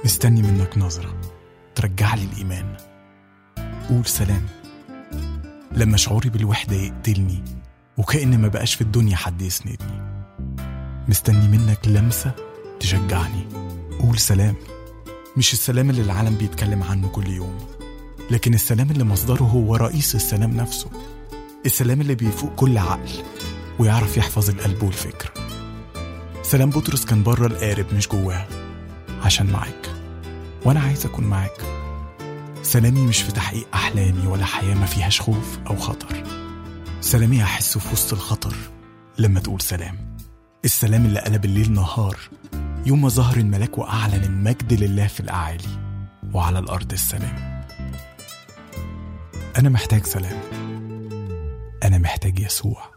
مستني منك نظرة ترجع لي الإيمان قول سلام لما شعوري بالوحدة يقتلني وكأن ما بقاش في الدنيا حد يسندني مستني منك لمسة تشجعني قول سلام مش السلام اللي العالم بيتكلم عنه كل يوم لكن السلام اللي مصدره هو رئيس السلام نفسه السلام اللي بيفوق كل عقل ويعرف يحفظ القلب والفكر سلام بطرس كان بره القارب مش جواه عشان معاك وانا عايز اكون معاك سلامي مش في تحقيق احلامي ولا حياه ما فيهاش خوف او خطر سلامي هحسه في وسط الخطر لما تقول سلام السلام اللي قلب الليل نهار يوم ما ظهر الملاك واعلن المجد لله في الاعالي وعلى الارض السلام انا محتاج سلام انا محتاج يسوع